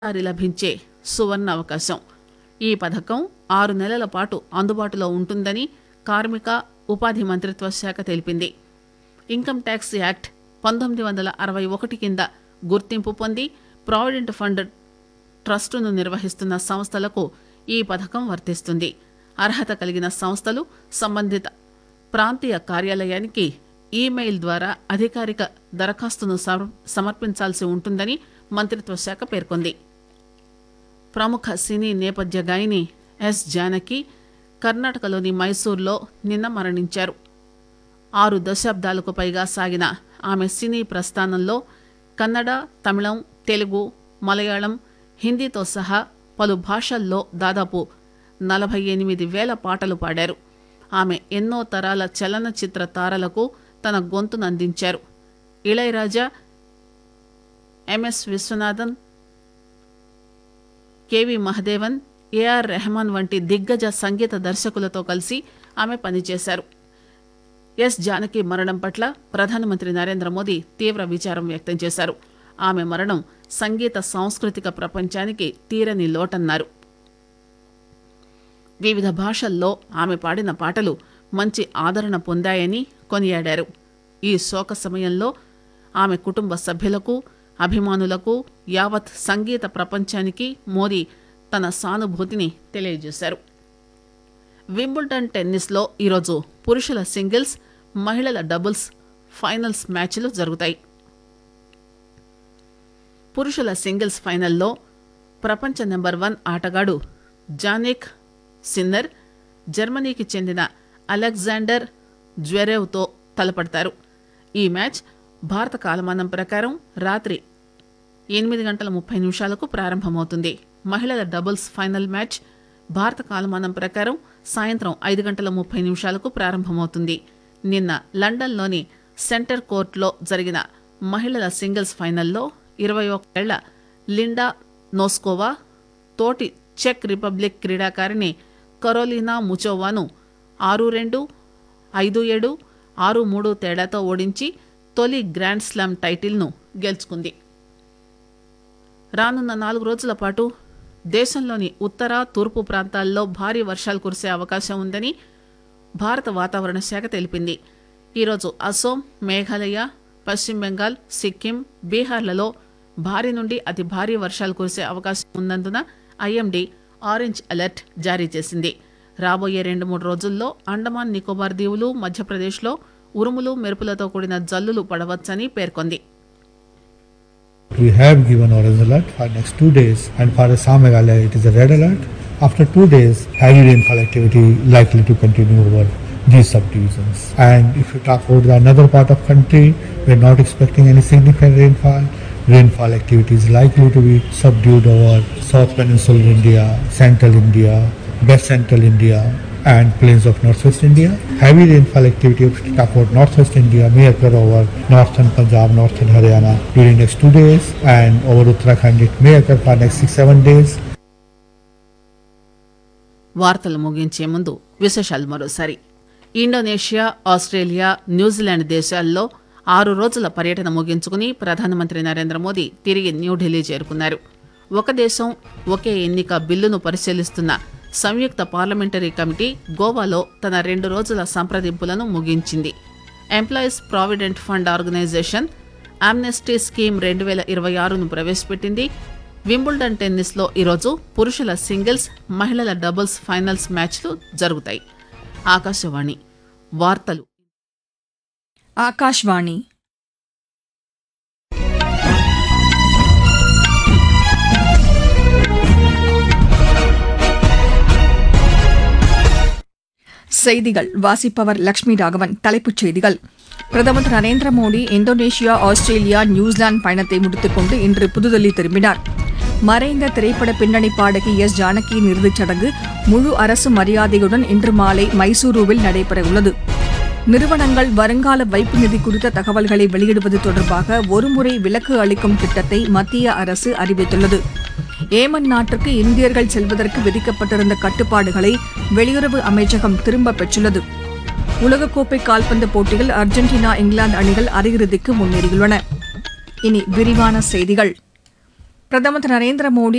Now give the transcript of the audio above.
సారి లభించే సువర్ణ అవకాశం ఈ పథకం ఆరు నెలల పాటు అందుబాటులో ఉంటుందని కార్మిక ఉపాధి మంత్రిత్వ శాఖ తెలిపింది ఇన్కమ్ ట్యాక్స్ యాక్ట్ పంతొమ్మిది వందల అరవై ఒకటి కింద గుర్తింపు పొంది ప్రావిడెంట్ ఫండ్ ట్రస్టును నిర్వహిస్తున్న సంస్థలకు ఈ పథకం వర్తిస్తుంది అర్హత కలిగిన సంస్థలు సంబంధిత ప్రాంతీయ కార్యాలయానికి ఈమెయిల్ ద్వారా అధికారిక దరఖాస్తును సమ- సమర్పించాల్సి ఉంటుందని మంత్రిత్వ శాఖ పేర్కొంది ప్రముఖ సినీ నేపథ్య గాయని ఎస్ జానకి కర్ణాటకలోని మైసూర్లో నిన్న మరణించారు ఆరు దశాబ్దాలకు పైగా సాగిన ఆమె సినీ ప్రస్థానంలో కన్నడ తమిళం తెలుగు మలయాళం హిందీతో సహా పలు భాషల్లో దాదాపు నలభై ఎనిమిది వేల పాటలు పాడారు ఆమె ఎన్నో తరాల చలనచిత్ర తారలకు తన గొంతును అందించారు Ilaiyaraaja MS Viswanathan KV Mahadevan AR Rahman వంటి దిగ్గజ సంగీత దర్శకులతో కలిసి ఆమె పనిచేశారు ఎస్ జానకి మరణం పట్ల ప్రధానమంత్రి నరేంద్ర మోదీ తీవ్ర విచారం వ్యక్తం చేశారు ఆమె మరణం సంగీత సాంస్కృతిక ప్రపంచానికి తీరని లోటన్నారు వివిధ భాషల్లో ఆమె పాడిన పాటలు మంచి ఆదరణ పొందాయని కొనియాడారు ఈ శోక సమయంలో ఆమె కుటుంబ సభ్యులకు అభిమానులకు యావత్ సంగీత ప్రపంచానికి మోదీ తన సానుభూతిని తెలియజేశారు వింబుల్టన్ టెన్నిస్లో ఈరోజు పురుషుల సింగిల్స్ మహిళల డబుల్స్ ఫైనల్స్ మ్యాచ్లు జరుగుతాయి పురుషుల సింగిల్స్ ఫైనల్లో ప్రపంచ నెంబర్ వన్ ఆటగాడు జానిక్ సిన్నర్ జర్మనీకి చెందిన అలెగ్జాండర్ జ్వెరేవ్తో తలపడతారు ఈ మ్యాచ్ భారత కాలమానం ప్రకారం రాత్రి ఎనిమిది గంటల ముప్పై నిమిషాలకు ప్రారంభమవుతుంది మహిళల డబుల్స్ ఫైనల్ మ్యాచ్ భారత కాలమానం ప్రకారం సాయంత్రం ఐదు గంటల ముప్పై నిమిషాలకు ప్రారంభమవుతుంది నిన్న లండన్లోని సెంటర్ కోర్టులో జరిగిన మహిళల సింగిల్స్ ఫైనల్లో ఇరవై ఒకేళ్ల లిండా నోస్కోవా తోటి చెక్ రిపబ్లిక్ క్రీడాకారిణి కరోలినా ముచోవాను ఆరు రెండు ఐదు ఏడు ఆరు మూడు తేడాతో ఓడించి తొలి గ్రాండ్ స్లామ్ టైటిల్ను గెలుచుకుంది రానున్న నాలుగు రోజుల పాటు దేశంలోని ఉత్తర తూర్పు ప్రాంతాల్లో భారీ వర్షాలు కురిసే అవకాశం ఉందని భారత వాతావరణ శాఖ తెలిపింది ఈరోజు అసోం మేఘాలయ పశ్చిమ బెంగాల్ సిక్కిం బీహార్లలో భారీ నుండి అతి భారీ వర్షాలు కురిసే అవకాశం ఉన్నందున ఐఎండీ ఆరెంజ్ అలర్ట్ జారీ చేసింది రాబోయే రెండు మూడు రోజుల్లో అండమాన్ నికోబార్ దీవులు మధ్యప్రదేశ్లో ఉరుములు మెరుపులతో కూడిన జల్లులు పడవచ్చని పేర్కొంది We have given orange alert for next two days, and for Assam Meghalaya it is a red alert. After two days, heavy rainfall activity likely to continue over these subdivisions. And if you talk about the another part of country, we are not expecting any significant rainfall. Rainfall activity is likely to be subdued over South Peninsular India, Central India, West Central India, and plains of Northwest India. Heavy rainfall activity if you talk about Northwest India may occur over Northern Punjab, Northern Haryana during next two days, and over Uttarakhand it may occur for next six seven days. వార్తలు ముగించే ముందు విశేషాలు మరోసారి Indonesia Australia New Zealand దేశాల్లో ఆరు రోజుల పర్యటన ముగించుకుని ప్రధానమంత్రి నరేంద్ర మోదీ తిరిగి న్యూఢిల్లీ చేరుకున్నారు ఒక దేశం ఒకే ఎన్నిక బిల్లును పరిశీలిస్తున్న సంయుక్త పార్లమెంటరీ కమిటీ గోవాలో తన రెండు రోజుల సంప్రదింపులను ముగించింది employees provident fund organisation amnesty scheme రెండు వేల ఇరవై ఆరును ప్రవేశపెట్టింది వింబుల్డన్ టెన్నిస్లో ఈరోజు పురుషుల సింగిల్స్ మహిళల డబుల్స్ ఫైనల్స్ మ్యాచ్లు జరుగుతాయి ఆకాశవాణి వార్తలు ఆకాశవాణి செய்திகள் வாசிப்பவர் லட்சுமி ராகவன் தலைப்புச் செய்திகள் பிரதமர் Thiru Narendra Modi Indonesia Australia New Zealand பயணத்தை முடித்துக்கொண்டு இன்று புதுதில்லி திரும்பினார் மறைந்த திரைப்பட பின்னணி பாடகி எஸ் ஜானகியின் இறுதிச் சடங்கு முழு அரசு மரியாதையுடன் இன்று மாலை மைசூருவில் நடைபெறவுள்ளது நிறுவனங்கள் வருங்கால வைப்பு நிதி குறித்த தகவல்களை வெளியிடுவது தொடர்பாக ஒருமுறை விலக்கு அளிக்கும் திட்டத்தை மத்திய அரசு அறிவித்துள்ளது ஏமன் நாட்டிற்கு இந்தியர்கள் செல்வதற்கு விதிக்கப்பட்டிருந்த கட்டுப்பாடுகளை வெளியுறவு அமைச்சகம் திரும்பப் பெற்றுள்ளது உலகக்கோப்பை கால்பந்து போட்டியில் அர்ஜென்டினா இங்கிலாந்து அணிகள் அரையிறுதிக்கு முன்னேறியுள்ளன இனி விரிவான செய்திகள் பிரதமர் திரு நரேந்திர மோடி